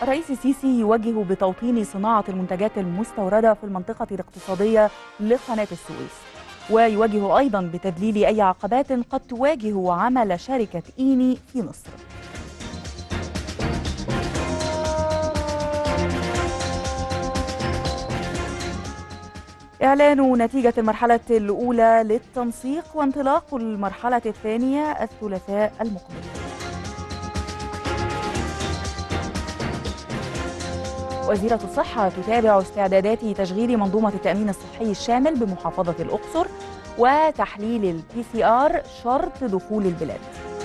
الرئيس السيسي يوجه بتوطين صناعة المنتجات المستوردة في المنطقة الاقتصادية لقناة السويس ويوجه أيضا بتذليل أي عقبات قد تواجه عمل شركة إيني في مصر إعلان نتيجة المرحلة الأولى للتنسيق وانطلاق المرحلة الثانية الثلاثاء المقبل وزيرة الصحة تتابع استعدادات تشغيل منظومة التأمين الصحي الشامل بمحافظة الأقصر وتحليل البي سي آر شرط دخول البلاد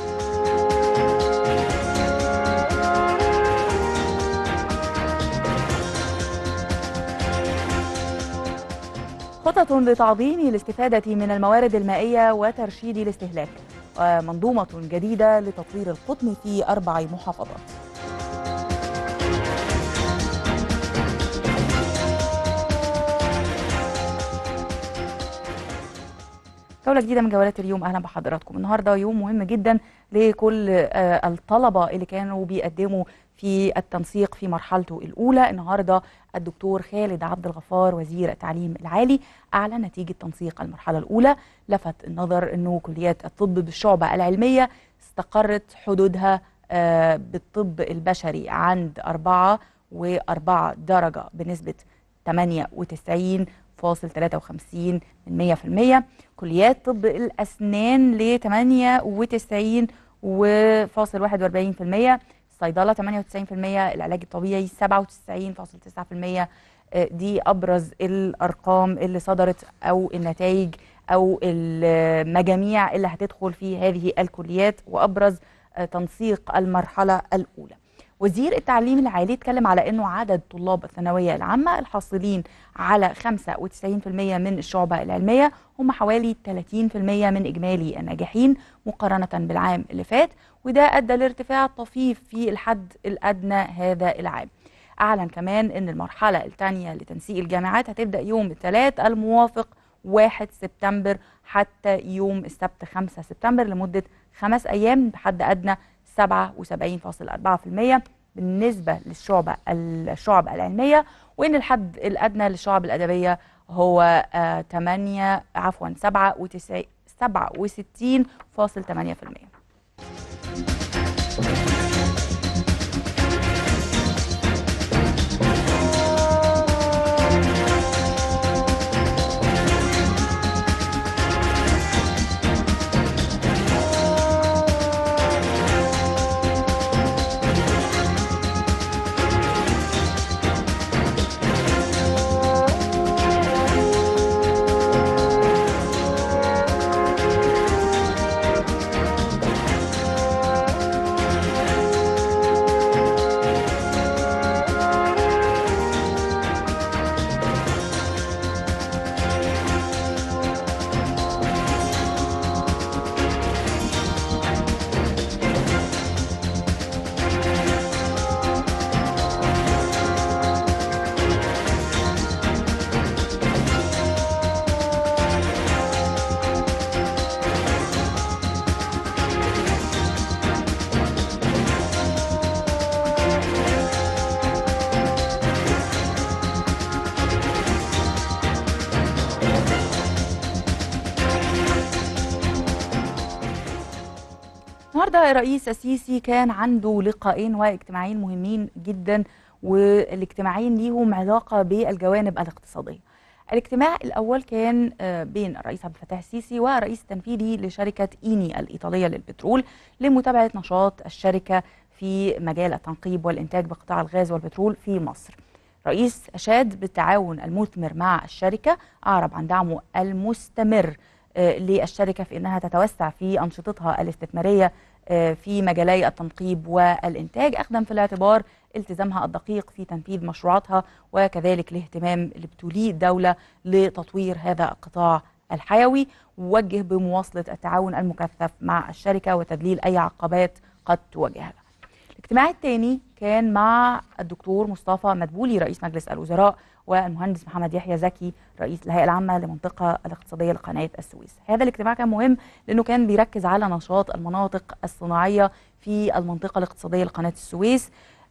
خطط لتعظيم الاستفادة من الموارد المائية وترشيد الاستهلاك ومنظومة جديدة لتطوير القطن في أربع محافظات جولة جديدة من جولات اليوم أهلا بحضراتكم النهاردة يوم مهم جدا لكل آه، الطلبة اللي كانوا بيقدموا في التنسيق في مرحلته الأولى النهاردة الدكتور خالد عبد الغفار وزير التعليم العالي أعلن نتيجة تنسيق المرحلة الأولى لفت النظر أنه كليات الطب بالشعبة العلمية استقرت حدودها آه، بالطب البشري عند أربعة وأربعة درجة بنسبة 98 فاصل 53 من 100% كليات طب الأسنان ل 98 وفاصل 41% الصيدلة 98% العلاج الطبيعي 97.9% آه، دي أبرز الأرقام اللي صدرت أو النتائج أو المجاميع اللي هتدخل في هذه الكليات وأبرز آه، تنسيق المرحلة الأولى وزير التعليم العالي اتكلم على انه عدد طلاب الثانويه العامه الحاصلين على 95% من الشعبه العلميه هم حوالي 30% من اجمالي الناجحين مقارنه بالعام اللي فات وده ادى لارتفاع طفيف في الحد الادنى هذا العام. اعلن كمان ان المرحله الثانيه لتنسيق الجامعات هتبدا يوم الثلاث الموافق 1 سبتمبر حتى يوم السبت 5 سبتمبر لمده خمس ايام بحد ادنى 77.4% بالنسبة للشعب الشعب العلمية وإن الحد الأدنى للشعب الأدبية هو آه 8 عفوا 97 67.8% النهارده الرئيس السيسي كان عنده لقاءين واجتماعين مهمين جدا والاجتماعين ليهم علاقه بالجوانب الاقتصاديه. الاجتماع الاول كان آه، بين الرئيس عبد الفتاح السيسي والرئيس التنفيذي لشركه ايني الايطاليه للبترول لمتابعه نشاط الشركه في مجال التنقيب والانتاج بقطاع الغاز والبترول في مصر. رئيس اشاد بالتعاون المثمر مع الشركه اعرب عن دعمه المستمر آه، للشركه في انها تتوسع في انشطتها الاستثماريه آه، في مجالي التنقيب والإنتاج أخذا في الاعتبار التزامها الدقيق في تنفيذ مشروعاتها وكذلك الاهتمام اللي بتوليه الدولة لتطوير هذا القطاع الحيوي ووجه بمواصلة التعاون المكثف مع الشركة وتذليل أي عقبات قد تواجهها الاجتماع الثاني كان مع الدكتور مصطفى مدبولي رئيس مجلس الوزراء والمهندس محمد يحيى زكي رئيس الهيئه العامه للمنطقه الاقتصاديه لقناه السويس. هذا الاجتماع كان مهم لانه كان بيركز على نشاط المناطق الصناعيه في المنطقه الاقتصاديه لقناه السويس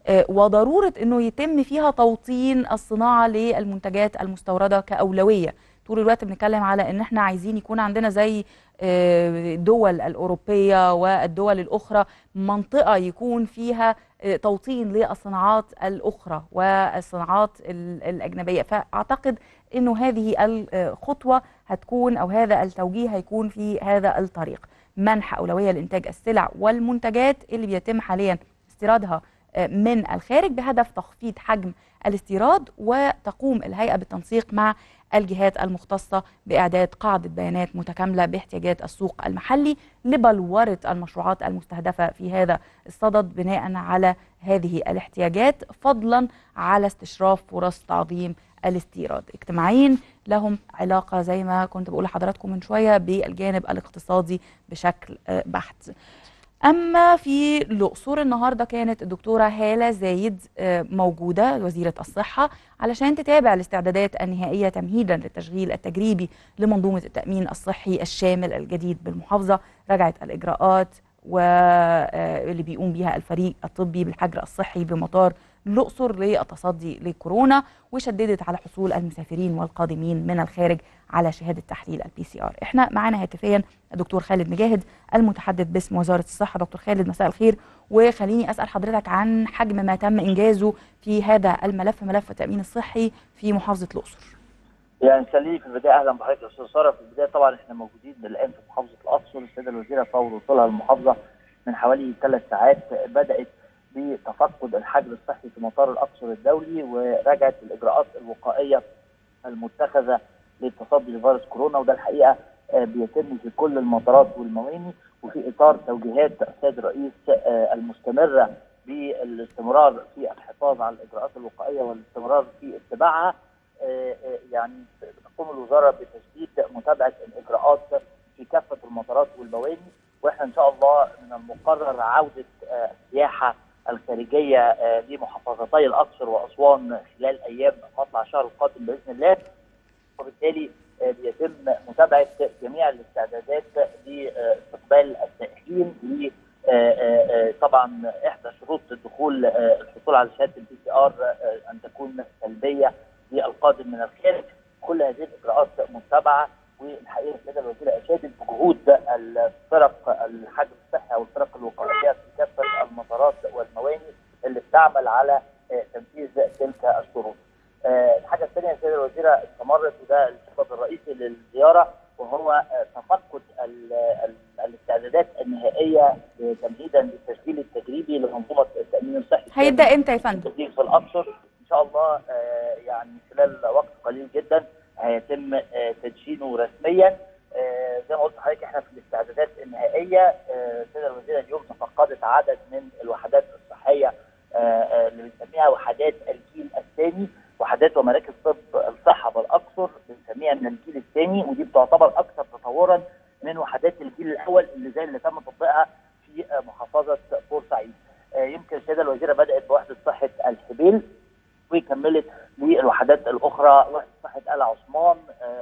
آه، وضروره انه يتم فيها توطين الصناعه للمنتجات المستورده كاولويه طول الوقت بنتكلم على ان احنا عايزين يكون عندنا زي الدول الاوروبيه والدول الاخرى منطقه يكون فيها توطين للصناعات الاخرى والصناعات الاجنبيه فاعتقد انه هذه الخطوه هتكون او هذا التوجيه هيكون في هذا الطريق منح اولويه لانتاج السلع والمنتجات اللي بيتم حاليا استيرادها من الخارج بهدف تخفيض حجم الاستيراد وتقوم الهيئه بالتنسيق مع الجهات المختصة بإعداد قاعدة بيانات متكاملة باحتياجات السوق المحلي لبلورة المشروعات المستهدفة في هذا الصدد بناء على هذه الاحتياجات فضلا على استشراف فرص تعظيم الاستيراد اجتماعيين لهم علاقة زي ما كنت بقول لحضراتكم من شوية بالجانب الاقتصادي بشكل بحت أما في الأقصر النهاردة كانت الدكتورة هالة زايد موجودة وزيرة الصحة علشان تتابع الاستعدادات النهائية تمهيدا للتشغيل التجريبي لمنظومة التأمين الصحي الشامل الجديد بالمحافظة رجعت الإجراءات واللي بيقوم بها الفريق الطبي بالحجر الصحي بمطار الأقصر للتصدي لكورونا وشددت على حصول المسافرين والقادمين من الخارج على شهادة تحليل البي سي ار احنا معانا هاتفيا الدكتور خالد مجاهد المتحدث باسم وزارة الصحة دكتور خالد مساء الخير وخليني أسأل حضرتك عن حجم ما تم إنجازه في هذا الملف ملف التأمين الصحي في محافظة الأقصر يعني خليني في البدايه اهلا بحضرتك يا استاذ ساره في البدايه طبعا احنا موجودين الان في محافظه الاقصر السيده الوزيره فور وصولها المحافظه من حوالي ثلاث ساعات بدات بتفقد الحجر الصحي في مطار الاقصر الدولي ورجعت الاجراءات الوقائيه المتخذه للتصدي لفيروس كورونا وده الحقيقه بيتم في كل المطارات والمواني وفي اطار توجيهات السيد الرئيس المستمره بالاستمرار في الحفاظ على الاجراءات الوقائيه والاستمرار في اتباعها يعني بتقوم الوزاره بتشديد متابعه الاجراءات في كافه المطارات والمواني واحنا ان شاء الله من المقرر عوده السياحه الخارجيه لمحافظتي الاقصر واسوان خلال ايام مطلع الشهر القادم باذن الله وبالتالي بيتم متابعه جميع الاستعدادات لاستقبال السائحين ل طبعا احدى شروط الدخول الحصول على شهاده البي سي ار ان تكون سلبيه للقادم من الخارج كل هذه الاجراءات متبعه والحقيقه السيده الوزيره اشادت بجهود الفرق الحجر الصحي او الفرق الوقائيه في كافه المطارات والمواني اللي بتعمل على تنفيذ تلك الشروط. الحاجه الثانيه السيده الوزيره استمرت وده السبب الرئيسي للزياره وهو تفقد الاستعدادات النهائيه تمهيدا للتشغيل التجريبي لمنظومه التامين الصحي. هيبدا امتى يا فندم؟ في الاقصر ان شاء الله يعني خلال وقت قليل جدا هيتم تدشينه رسميا زي ما قلت لحضرتك احنا في الاستعدادات النهائيه السيده الوزيره اليوم تفقدت عدد من الوحدات الصحيه اللي بنسميها وحدات الجيل الثاني وحدات ومراكز طب الصحه بالاقصر بنسميها من الجيل الثاني ودي بتعتبر اكثر تطورا من وحدات الجيل الاول اللي زي اللي تم تطبيقها في محافظه بورسعيد. يمكن السيده الوزيره بدات بوحده صحه الحبيل وكملت للوحدات الاخرى وحده صحه ال عثمان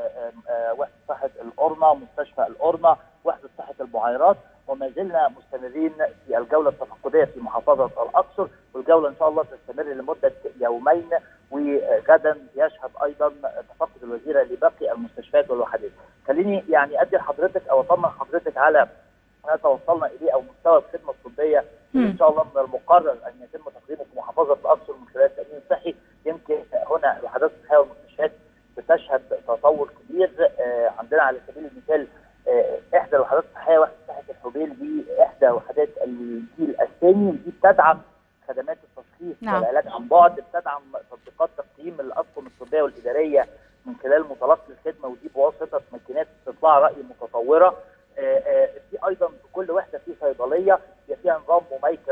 وحده صحه القرنه مستشفى القرنه وحده صحه البعيرات وما زلنا مستمرين في الجوله التفقديه في محافظه الاقصر والجوله ان شاء الله تستمر لمده يومين وغدا يشهد ايضا تفقد الوزيره لباقي المستشفيات والوحدات. خليني يعني ادي لحضرتك او اطمن حضرتك على ما توصلنا اليه او مستوى الخدمه الطبيه ان شاء الله من المقرر ان يتم تقديمه في محافظه الاقصر من خلال التامين الصحي يمكن هنا الوحدات الصحيه والمستشفيات بتشهد تطور كبير آه عندنا على سبيل المثال آه احدى الوحدات الصحيه وحده صحه الحبيل دي احدى وحدات الجيل الثاني ودي بتدعم خدمات التشخيص نعم. والعلاج عن بعد بتدعم تطبيقات تقييم الاطقم الطبيه والاداريه من خلال متلقي الخدمه ودي بواسطه ماكينات استطلاع راي متطوره آه في ايضا في كل وحده في صيدليه فيها نظام مميكن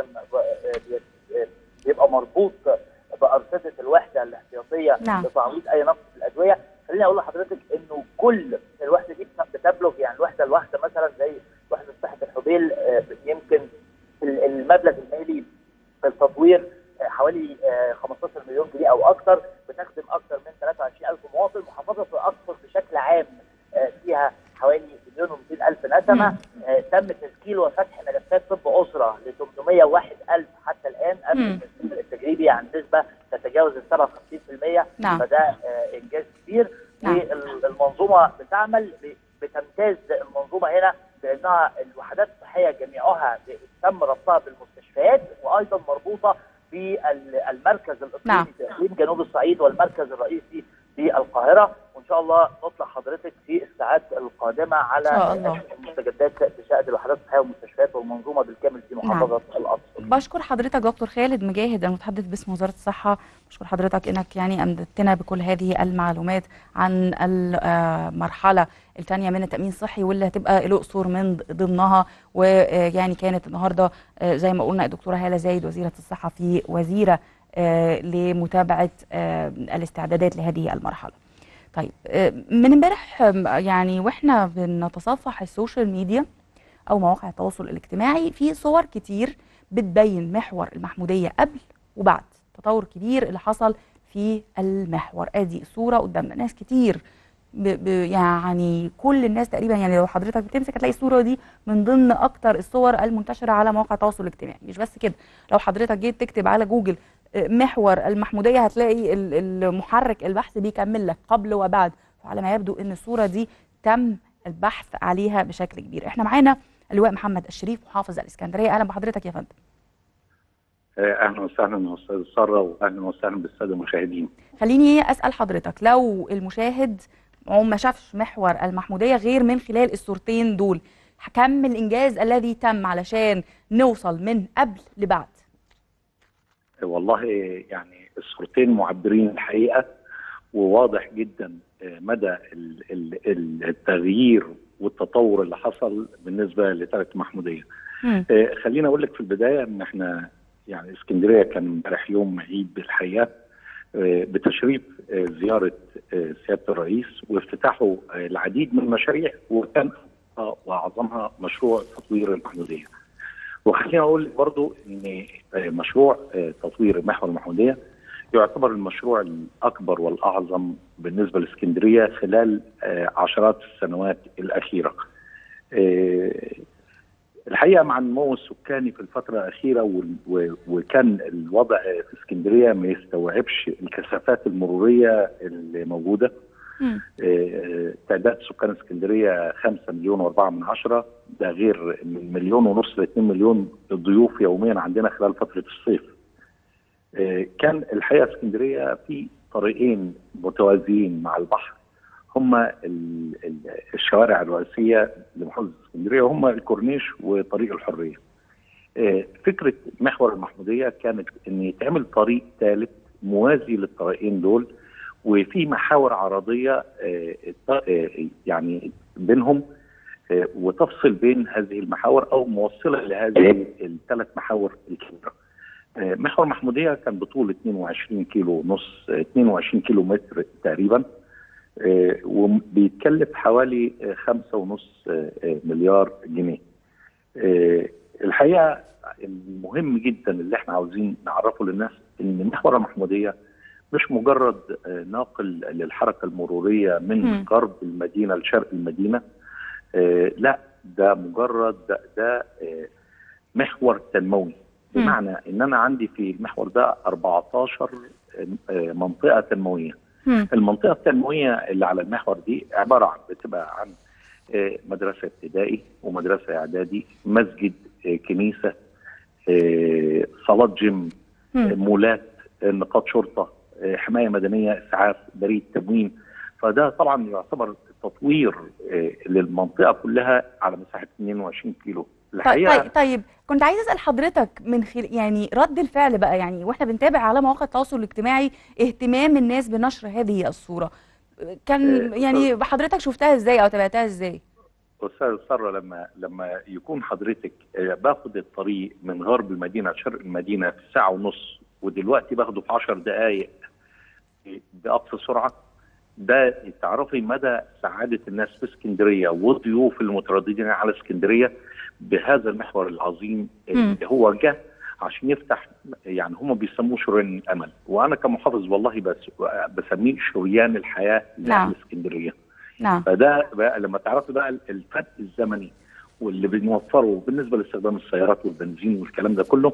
بيبقى مربوط بارصده الوحده الاحتياطيه نعم. لتعويض اي نقص في الادويه خليني اقول لحضرتك انه كل الوحده دي بتبلغ يعني الوحده الواحده مثلا زي وحده صحه الحبيل يمكن المبلغ المالي في التطوير حوالي 15 مليون جنيه او اكثر بتخدم اكثر من 23000 مواطن محافظه الاقصر بشكل عام فيها حوالي مليون و200 الف نسمه تم تسجيل وفتح ملفات طب اسره ل 801000 حتى الان قبل تسجيل تشريبي يعني نسبه تتجاوز ال 57% نعم. فده آه، انجاز كبير نعم. والمنظومه بتعمل ب- بتمتاز المنظومه هنا بانها الوحدات الصحيه جميعها تم ربطها بالمستشفيات وايضا مربوطه بالمركز الاقليمي نعم. في اقليم جنوب الصعيد والمركز الرئيسي في القاهره وان شاء الله نطلع حضرتك في الساعات القادمه على إن شاء الله. المستجدات بشان الوحدات الصحيه والمستشفيات والمنظومه بالكامل في محافظه الاقصر بشكر حضرتك دكتور خالد مجاهد المتحدث باسم وزاره الصحه بشكر حضرتك انك يعني امددتنا بكل هذه المعلومات عن المرحله الثانيه من التامين الصحي واللي هتبقى الاقصر من ضمنها ويعني كانت النهارده آه، زي ما قلنا الدكتوره هاله زايد وزيره الصحه في وزيره آه، لمتابعه آه، الاستعدادات لهذه المرحله. طيب آه، من امبارح آم، يعني واحنا بنتصفح السوشيال ميديا او مواقع التواصل الاجتماعي في صور كتير بتبين محور المحموديه قبل وبعد تطور كبير اللي حصل في المحور ادي صوره قدامنا ناس كتير ب ب يعني كل الناس تقريبا يعني لو حضرتك بتمسك هتلاقي الصوره دي من ضمن اكتر الصور المنتشره على مواقع التواصل الاجتماعي مش بس كده لو حضرتك جيت تكتب على جوجل آه، محور المحموديه هتلاقي ال- المحرك البحث بيكمل لك قبل وبعد وعلى ما يبدو ان الصوره دي تم البحث عليها بشكل كبير احنا معانا اللواء محمد الشريف محافظ الاسكندريه اهلا بحضرتك يا فندم اهلا وسهلا استاذ ساره واهلا وسهلا بالساده المشاهدين. خليني اسال حضرتك لو المشاهد هو ما شافش محور المحموديه غير من خلال الصورتين دول كم الانجاز الذي تم علشان نوصل من قبل لبعد والله يعني الصورتين معبرين الحقيقه وواضح جدا مدى ال- ال- ال- التغيير والتطور اللي حصل بالنسبه لترك محموديه. مم. آه، خليني اقول لك في البدايه ان احنا يعني اسكندريه كان امبارح يوم عيد بالحقيقه آه، بتشريف آه، زياره آه، سياده الرئيس وافتتاحه آه، العديد من المشاريع وكان أبرزها واعظمها مشروع تطوير المحموديه. وخليني اقول برضو ان آه، مشروع آه، تطوير محور المحموديه يعتبر المشروع الاكبر والاعظم بالنسبه لاسكندريه خلال آه، عشرات السنوات الاخيره. آه، الحقيقه مع النمو السكاني في الفتره الاخيره وال- و- وكان الوضع في اسكندريه ما يستوعبش الكثافات المروريه اللي موجوده مم. آه، تعداد سكان اسكندريه 5 مليون و4 من عشرة ده غير من مليون ونص ل 2 مليون ضيوف يوميا عندنا خلال فتره الصيف. آه، كان الحقيقه اسكندريه في طريقين متوازيين مع البحر هما ال- ال- الشوارع الرئيسيه لمحافظه اسكندريه وهما الكورنيش وطريق الحريه. آه، فكره محور المحموديه كانت ان يتعمل طريق ثالث موازي للطريقين دول وفي محاور عرضيه آه، الط- آه، يعني بينهم آه، وتفصل بين هذه المحاور او موصله لهذه الثلاث محاور الكبيره. آه، محور محموديه كان بطول 22 كيلو ونص آه، 22 كيلو متر تقريبا آه، وبيتكلف حوالي آه، خمسة ونص آه، آه، مليار جنيه آه، الحقيقه المهم جدا اللي احنا عاوزين نعرفه للناس ان محور المحموديه مش مجرد آه، ناقل للحركه المروريه من مم. غرب المدينه لشرق المدينه آه، لا ده مجرد ده, ده آه، محور تنموي مم. بمعنى ان انا عندي في المحور ده 14 آه، منطقه تنمويه مم. المنطقه التنمويه اللي على المحور دي عباره عن بتبقى عن آه، مدرسه ابتدائي ومدرسه اعدادي مسجد آه، كنيسه آه، صالات جيم آه، مم. مولات آه، نقاط شرطه آه، حمايه مدنيه اسعاف بريد تموين فده طبعا يعتبر تطوير آه، للمنطقه كلها على مساحه 22 كيلو طيب, الحقيقه طيب طيب كنت عايز اسال حضرتك من خل... يعني رد الفعل بقى يعني واحنا بنتابع على مواقع التواصل الاجتماعي اهتمام الناس بنشر هذه الصوره كان آه، يعني حضرتك شفتها ازاي او تابعتها ازاي استاذ ساره لما لما يكون حضرتك آه، باخد الطريق من غرب المدينه لشرق المدينه في ساعه ونص ودلوقتي باخده في 10 دقائق باقصى سرعه ده تعرفي مدى سعاده الناس في اسكندريه والضيوف المترددين على اسكندريه بهذا المحور العظيم مم. اللي هو جه عشان يفتح يعني هم بيسموه شريان الامل وانا كمحافظ والله بس بسميه شريان الحياه نعم. لاهل اسكندريه نعم فده بقى لما تعرفي بقى الفرق الزمني واللي بنوفره بالنسبه لاستخدام السيارات والبنزين والكلام ده كله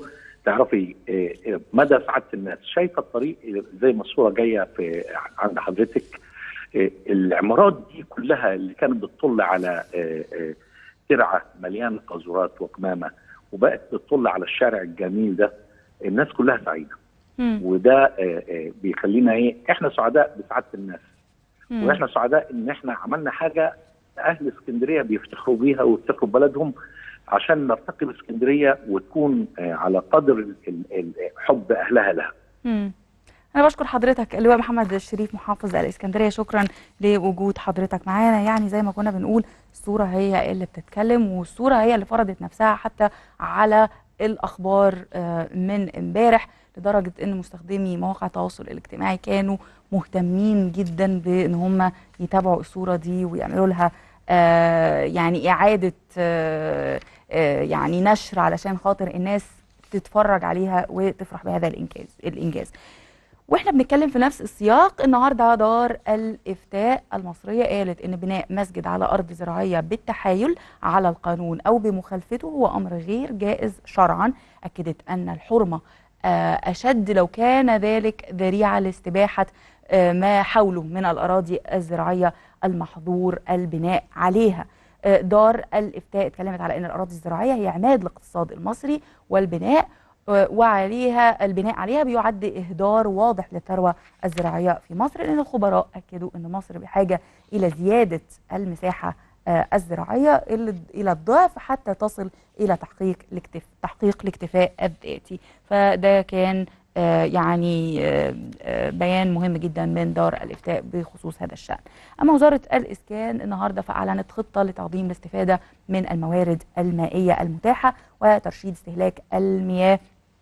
تعرفي آه، آه، مدى سعاده الناس شايفه الطريق زي ما الصوره جايه في عند حضرتك آه، العمارات دي كلها اللي كانت بتطل على آه، آه، ترعه مليانه قاذورات وقمامه وبقت بتطل على الشارع الجميل ده الناس كلها سعيده مم. وده آه، آه، بيخلينا ايه احنا سعداء بسعاده الناس مم. واحنا سعداء ان احنا عملنا حاجه اهل اسكندريه بيفتخروا بيها ويفتخروا ببلدهم عشان نرتقي باسكندريه وتكون آه، على قدر ال- ال- ال- حب اهلها لها. مم. أنا بشكر حضرتك اللواء محمد الشريف محافظ الإسكندرية شكرا لوجود حضرتك معانا يعني زي ما كنا بنقول الصورة هي اللي بتتكلم والصورة هي اللي فرضت نفسها حتى على الأخبار آه، من امبارح لدرجة إن مستخدمي مواقع التواصل الاجتماعي كانوا مهتمين جدا بإن هم يتابعوا الصورة دي ويعملوا لها آه، يعني إعادة آه، آه، يعني نشر علشان خاطر الناس تتفرج عليها وتفرح بهذا الإنجاز الإنجاز واحنا بنتكلم في نفس السياق النهارده دار الافتاء المصريه قالت ان بناء مسجد على ارض زراعيه بالتحايل على القانون او بمخالفته هو امر غير جائز شرعا اكدت ان الحرمه آه، اشد لو كان ذلك ذريعه لاستباحه آه، ما حوله من الاراضي الزراعيه المحظور البناء عليها آه، دار الافتاء اتكلمت على ان الاراضي الزراعيه هي عماد الاقتصاد المصري والبناء آه، وعليها البناء عليها بيعد اهدار واضح للثروه الزراعيه في مصر لان الخبراء اكدوا ان مصر بحاجه الى زياده المساحه آه، الزراعيه إلى- الى الضعف حتى تصل الى تحقيق الاكتف... تحقيق الاكتفاء الذاتي فده كان آه، يعني آه، آه، بيان مهم جدا من دار الافتاء بخصوص هذا الشان. اما وزاره الاسكان النهارده فاعلنت خطه لتعظيم الاستفاده من الموارد المائيه المتاحه وترشيد استهلاك المياه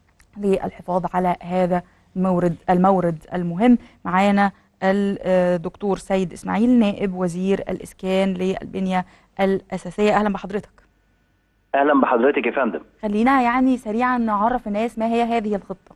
للحفاظ على هذا المورد المورد المهم معانا الدكتور سيد اسماعيل نائب وزير الاسكان للبنيه الاساسيه اهلا بحضرتك اهلا بحضرتك يا فندم خلينا يعني سريعا نعرف الناس ما هي هذه الخطه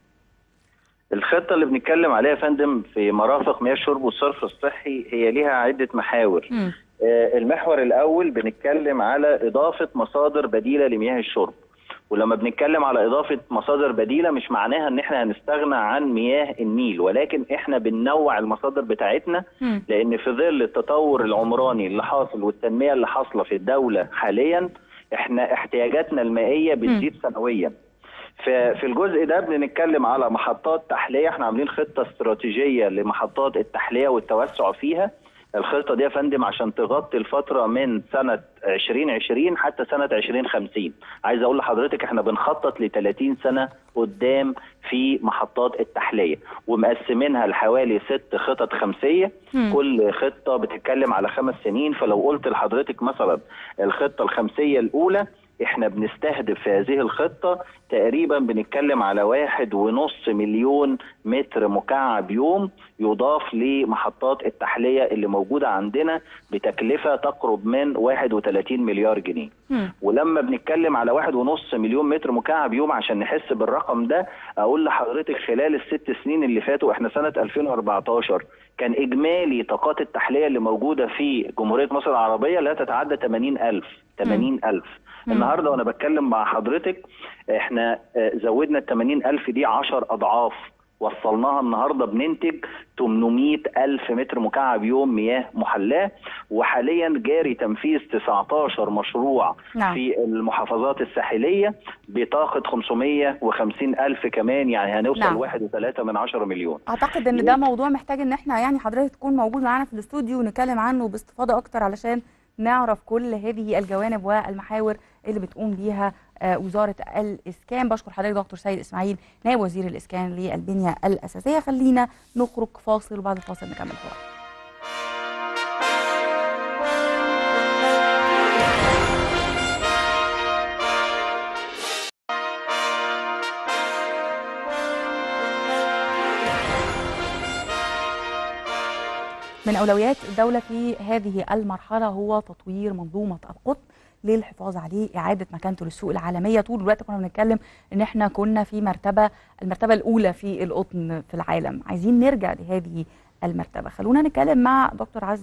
الخطه اللي بنتكلم عليها يا فندم في مرافق مياه الشرب والصرف الصحي هي ليها عده محاور مم. آه، المحور الاول بنتكلم على اضافه مصادر بديله لمياه الشرب ولما بنتكلم على اضافه مصادر بديله مش معناها ان احنا هنستغنى عن مياه النيل ولكن احنا بننوع المصادر بتاعتنا مم. لان في ظل التطور العمراني اللي حاصل والتنميه اللي حاصله في الدوله حاليا احنا احتياجاتنا المائيه بتزيد سنويا ففي الجزء ده بنتكلم على محطات تحليه احنا عاملين خطه استراتيجيه لمحطات التحليه والتوسع فيها الخطه دي يا فندم عشان تغطي الفتره من سنه 2020 حتى سنه 2050 عايز اقول لحضرتك احنا بنخطط ل 30 سنه قدام في محطات التحليه ومقسمينها لحوالي ست خطط خمسيه مم. كل خطه بتتكلم على خمس سنين فلو قلت لحضرتك مثلا الخطه الخمسيه الاولى احنا بنستهدف في هذه الخطه تقريبا بنتكلم على واحد ونص مليون متر مكعب يوم يضاف لمحطات التحليه اللي موجوده عندنا بتكلفه تقرب من 31 مليار جنيه. مم. ولما بنتكلم على واحد ونص مليون متر مكعب يوم عشان نحس بالرقم ده اقول لحضرتك خلال الست سنين اللي فاتوا احنا سنه 2014 كان اجمالي طاقات التحليه اللي موجوده في جمهوريه مصر العربيه لا تتعدى 80000 80000 مم. النهارده وانا بتكلم مع حضرتك احنا آه، زودنا ال 80000 دي 10 اضعاف وصلناها النهارده بننتج 800 ألف متر مكعب يوم مياه محلاة وحاليا جاري تنفيذ 19 مشروع نعم. في المحافظات الساحلية بطاقة 550 ألف كمان يعني هنوصل نعم. واحد وثلاثة من عشرة مليون اعتقد ان ده موضوع محتاج ان احنا يعني حضرتك تكون موجود معانا في الاستوديو ونتكلم عنه باستفاضه اكتر علشان نعرف كل هذه الجوانب والمحاور اللي بتقوم بيها آه، وزاره الاسكان بشكر حضرتك دكتور سيد اسماعيل نائب وزير الاسكان للبنيه الاساسيه خلينا نخرج فاصل وبعد الفاصل نكمل حوار من أولويات الدولة في هذه المرحلة هو تطوير منظومة القطن للحفاظ عليه إعادة مكانته للسوق العالمية طول الوقت كنا بنتكلم إن إحنا كنا في مرتبة المرتبة الأولى في القطن في العالم عايزين نرجع لهذه المرتبة خلونا نتكلم مع دكتور عزة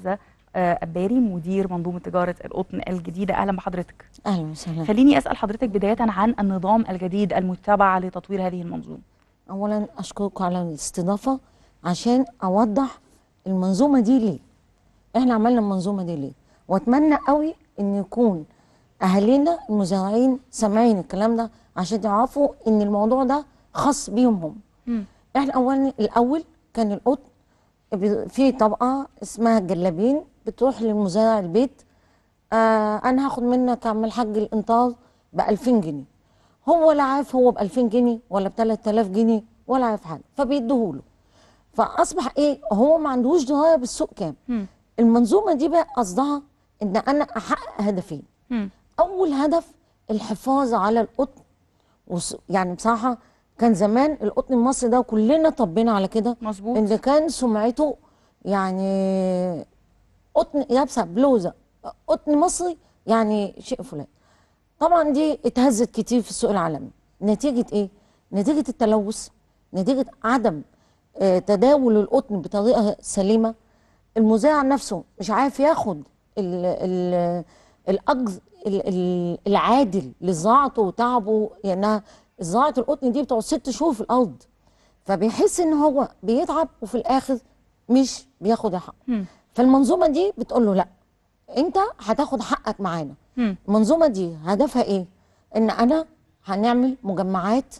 آه، أباري مدير منظومة تجارة القطن الجديدة أهلا بحضرتك اهلا وسهلا خليني أسأل حضرتك بداية عن النظام الجديد المتبع لتطوير هذه المنظومة اولا اشكركم على الاستضافه عشان اوضح المنظومه دي ليه احنا عملنا المنظومه دي ليه واتمنى قوي ان يكون اهالينا المزارعين سامعين الكلام ده عشان يعرفوا ان الموضوع ده خاص بيهم هم مم. احنا اولا الاول كان القطن بي- في طبقه اسمها الجلابين بتروح للمزارع البيت آه انا هاخد منك يا عم الحاج الانطار ب 2000 جنيه هو لا عارف هو ب 2000 جنيه ولا ب 3000 جنيه ولا عارف حاجه فبيديهوله فاصبح ايه هو ما عندهوش درايه بالسوق كام مم. المنظومه دي بقى قصدها ان انا احقق هدفين مم. اول هدف الحفاظ على القطن وس- يعني بصراحه كان زمان القطن المصري ده كلنا طبينا على كده مظبوط ان كان سمعته يعني قطن لابسه بلوزه قطن مصري يعني شيء فلان طبعا دي اتهزت كتير في السوق العالمي نتيجه ايه نتيجه التلوث نتيجه عدم آه، تداول القطن بطريقه سليمه المزارع نفسه مش عارف ياخد ال ال الاجر ال- ال- العادل لزراعته وتعبه لانها زراعه القطن دي بتقعد ست شهور في الارض فبيحس ان هو بيتعب وفي الاخر مش بياخد حقه مم. فالمنظومه دي بتقول له لا انت هتاخد حقك معانا مم. المنظومه دي هدفها ايه ان انا هنعمل مجمعات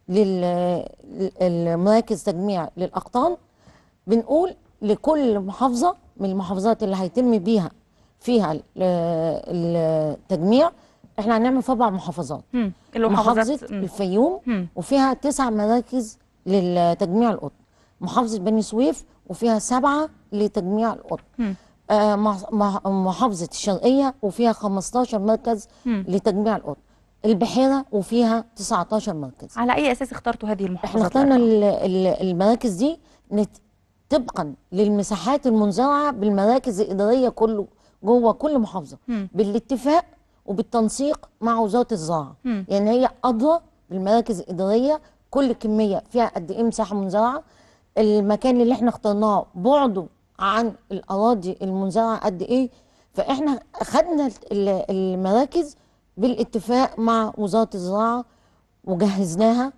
للمراكز تجميع للاقطان بنقول لكل محافظه من المحافظات اللي هيتم بيها فيها ال- التجميع احنا هنعمل في اربع محافظات مم. اللي هو محافظه محافظات مم. الفيوم مم. وفيها تسع مراكز لتجميع القطن محافظه بني سويف وفيها سبعه لتجميع القطن مم. آه، مح- مح- محافظة الشرقية وفيها 15 مركز مم. لتجميع القطن البحيرة وفيها 19 مركز على أي أساس اخترتوا هذه احنا المحافظات اخترنا الأربعة؟ ال- ال- المراكز دي نت- طبقا للمساحات المنزرعة بالمراكز الإدارية كله جوه كل محافظة مم. بالاتفاق وبالتنسيق مع وزارة الزراعة مم. يعني هي أدرى بالمراكز الإدارية كل كمية فيها قد إيه مساحة منزرعة المكان اللي احنا اخترناه بعده عن الأراضي المنزرعة قد إيه فإحنا أخدنا ال- المراكز بالاتفاق مع وزارة الزراعة وجهزناها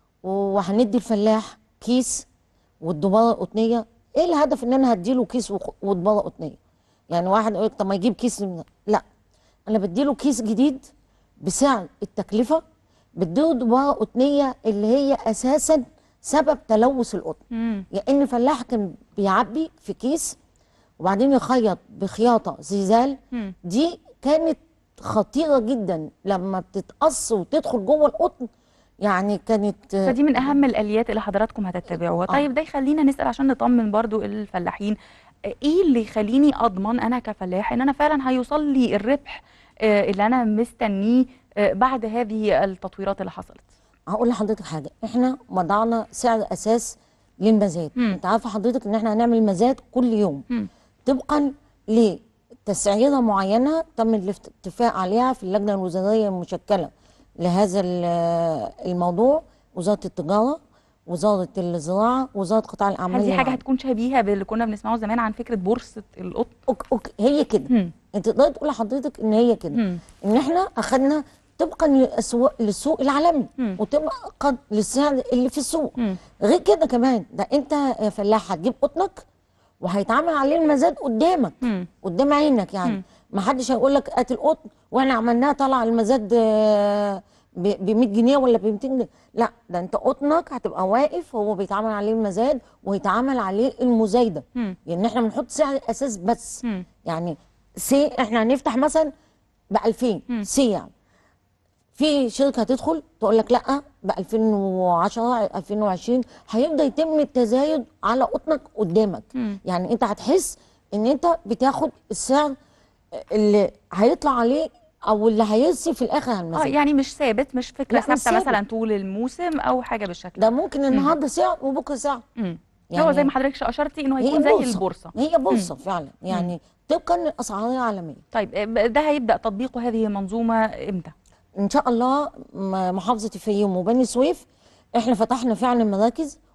وهندي الفلاح كيس والدبارة القطنية ايه الهدف ان انا هديله كيس وق- ودبارة قطنية يعني واحد يقول لك طب ما يجيب كيس من- لا انا بديله كيس جديد بسعر التكلفة بديله دبارة قطنية اللي هي اساسا سبب تلوث القطن مم. لان فلاح كان بيعبي في كيس وبعدين يخيط بخياطة زيزال مم. دي كانت خطيرة جدا لما بتتقص وتدخل جوه القطن يعني كانت فدي من اهم الاليات اللي حضراتكم هتتبعوها آه. طيب ده يخلينا نسال عشان نطمن برضو الفلاحين ايه اللي يخليني اضمن انا كفلاح ان انا فعلا هيوصل لي الربح آه، اللي انا مستنيه آه، بعد هذه التطويرات اللي حصلت هقول لحضرتك حاجه احنا وضعنا سعر اساس للمزاد مم. انت عارفه حضرتك ان احنا هنعمل مزاد كل يوم مم. طبقا لتسعيره معينه تم الاتفاق عليها في اللجنه الوزاريه المشكله لهذا ال- الموضوع وزاره التجاره وزاره الزراعه وزاره قطاع الاعمال هل دي حاجه العامة. هتكون شبيهه باللي كنا بنسمعه زمان عن فكره بورصه القطن أوك أوك هي كده مم. انت تقدري تقول لحضرتك ان هي كده مم. ان احنا اخدنا طبقا للاسواق للسوق العالمي مم. وطبقا للسعر اللي في السوق مم. غير كده كمان ده انت يا فلاح هتجيب قطنك وهيتعمل عليه المزاد قدامك مم. قدام عينك يعني مم. ما حدش هيقول لك هات القطن واحنا عملناها طلع المزاد ب 100 جنيه ولا ب 200 جنيه لا ده انت قطنك هتبقى واقف هو بيتعمل عليه المزاد ويتعمل عليه المزايده مم. يعني احنا بنحط سعر اساس بس مم. يعني سي احنا هنفتح مثلا ب 2000 مم. سي يعني في شركه هتدخل تقول لك لا ب 2010 2020 هيبدا يتم التزايد على قطنك قدامك مم. يعني انت هتحس ان انت بتاخد السعر اللي هيطلع عليه او اللي هيرسي في الاخر على اه المزاد يعني مش ثابت مش فكره لا، مش ثابته ثابت. مثلا طول الموسم او حاجه بالشكل ده ممكن النهارده سعر وبكره سعر مم. يعني هو زي ما حضرتك اشرتي انه هي هيكون زي بورصة. البورصه هي بورصه فعلا يعني طبقا للاسعار العالميه طيب آه، ده هيبدا تطبيق هذه المنظومه امتى ان شاء الله م- محافظه الفيوم وبني سويف احنا فتحنا فعلا مراكز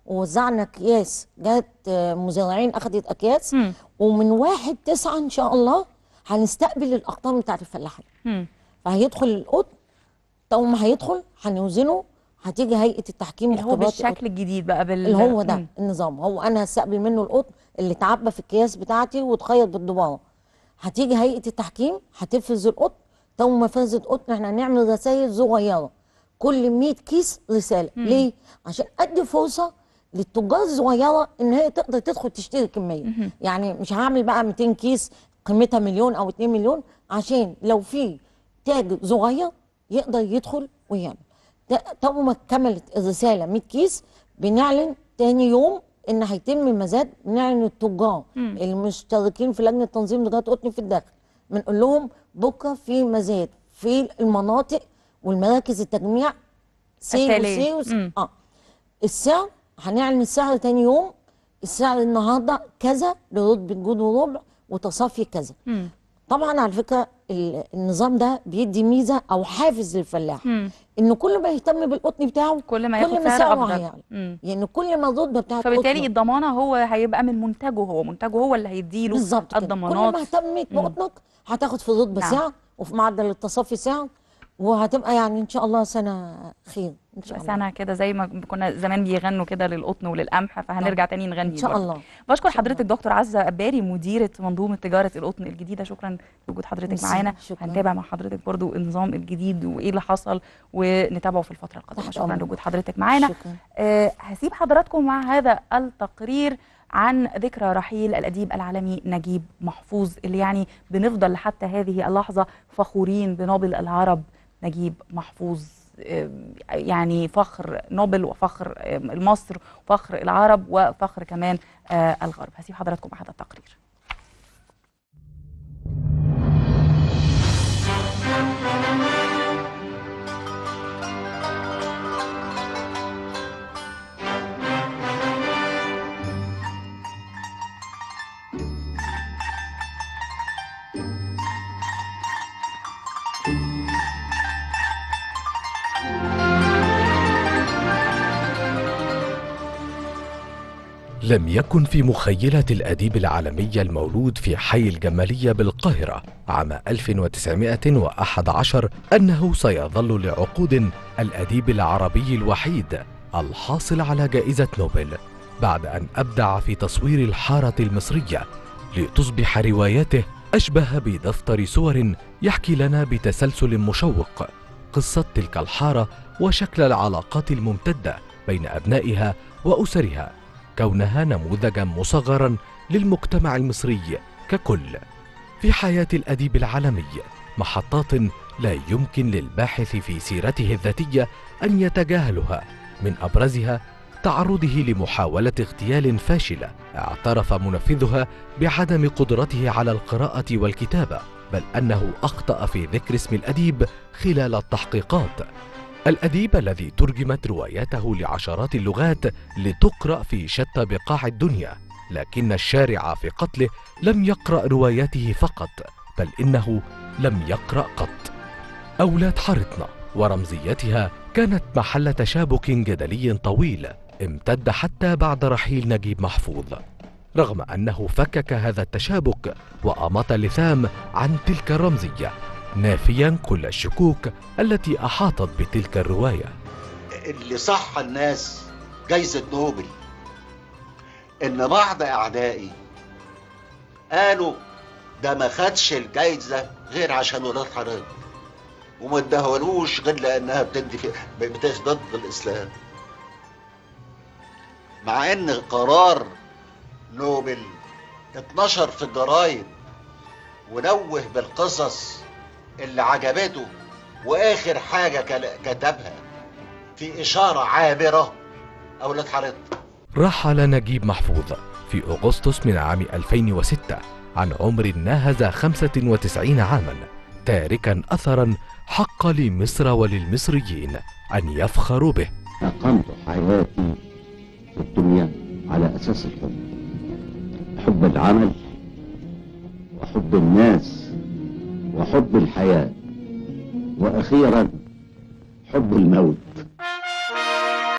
ووزعنا اكياس جت آه، مزارعين اخذت اكياس مم. ومن واحد تسعة ان شاء الله هنستقبل الاقطار بتاعت الفلاحين مم. فهيدخل القطن تو ما هيدخل هنوزنه هتيجي هيئه التحكيم اللي هو واختبارات القطن. بالشكل الجديد بقى بال اللي هو ده مم. النظام هو انا هستقبل منه القطن اللي اتعبى في الكياس بتاعتي واتخيط بالدباره هتيجي هيئه التحكيم هتفرز القطن تو ما فرزت قطن احنا هنعمل رسائل صغيره كل 100 كيس رساله ليه عشان ادي فرصه للتجار الصغيره ان هي تقدر تدخل تشتري كميه يعني مش هعمل بقى 200 كيس قيمتها مليون او 2 مليون عشان لو في تاجر صغير يقدر يدخل ويعمل ده- تو ما كملت الرساله 100 كيس بنعلن تاني يوم ان هيتم مزاد بنعلن التجار المشتركين في لجنه تنظيم تجاره قطن في الداخل بنقول لهم بكره في مزاد في المناطق والمراكز التجميع سي التالية. وسي وسي مم. اه السعر هنعلن السعر تاني يوم السعر النهارده كذا لرتبه جود وربع وتصافي كذا مم. طبعا على فكره ال- النظام ده بيدي ميزه او حافز للفلاح مم. ان كل ما يهتم بالقطن بتاعه كل ما ياخد كل ما سعر سعره أفضل. هيعلى مم. يعني كل ما الرتبه بتاعت فبالتالي قطنه الضمانه هو هيبقى من منتجه هو منتجه هو اللي هيديله بالظبط كده كل الضمانات ما اهتمت بقطنك هتاخد في الرتبه نعم. سعر وفي معدل التصافي سعر وهتبقى يعني ان شاء الله سنه خير ان شاء الله سنه كده زي ما كنا زمان بيغنوا كده للقطن وللقمح فهنرجع تاني نغني ان شاء برضه. الله بشكر إن شاء حضرتك دكتور عزه أباري مديره منظومه تجاره القطن الجديده شكرا لوجود حضرتك ميرسي، معانا شكراً. هنتابع مع حضرتك برضو النظام الجديد وايه اللي حصل ونتابعه في الفتره القادمه تحت شكرا أمرك. لوجود حضرتك معانا شكرا آه هسيب حضراتكم مع هذا التقرير عن ذكرى رحيل الأديب العالمي نجيب محفوظ اللي يعني بنفضل حتى هذه اللحظة فخورين بنوبل العرب نجيب محفوظ آه، يعني فخر نوبل وفخر آه، مصر وفخر العرب وفخر كمان آه، الغرب هسيب حضراتكم مع هذا التقرير لم يكن في مخيلة الأديب العالمي المولود في حي الجمالية بالقاهرة عام 1911 أنه سيظل لعقود الأديب العربي الوحيد الحاصل على جائزة نوبل بعد أن أبدع في تصوير الحارة المصرية لتصبح رواياته أشبه بدفتر صور يحكي لنا بتسلسل مشوق قصة تلك الحارة وشكل العلاقات الممتدة بين أبنائها وأسرها كونها نموذجا مصغرا للمجتمع المصري ككل في حياة الأديب العالمي محطات لا يمكن للباحث في سيرته الذاتية أن يتجاهلها من أبرزها تعرضه لمحاولة اغتيال فاشلة اعترف منفذها بعدم قدرته على القراءة والكتابة بل أنه أخطأ في ذكر اسم الأديب خلال التحقيقات الأديب الذي ترجمت رواياته لعشرات اللغات لتقرأ في شتى بقاع الدنيا لكن الشارع في قتله لم يقرأ رواياته فقط بل إنه لم يقرأ قط أولاد حارتنا ورمزيتها كانت محل تشابك جدلي طويل امتد حتى بعد رحيل نجيب محفوظ رغم أنه فكك هذا التشابك وأمط اللثام عن تلك الرمزية نافيا كل الشكوك التي أحاطت بتلك الرواية اللي صح الناس جايزة نوبل ان بعض اعدائي قالوا ده ما خدش الجايزة غير عشان ولاد حرام وما ادهولوش غير لانها بتدي في بتاخد ضد الاسلام مع ان قرار نوبل اتنشر في الجرايد ونوه بالقصص اللي عجبته واخر حاجه كل- كتبها في اشاره عابره اولاد حارتنا رحل نجيب محفوظ في أغسطس من عام 2006 عن عمر ناهز 95 عاما تاركا أثرا حق لمصر وللمصريين أن يفخروا به أقمت حياتي في الدنيا على أساس الحب حب العمل وحب الناس وحب الحياة وأخيرا حب الموت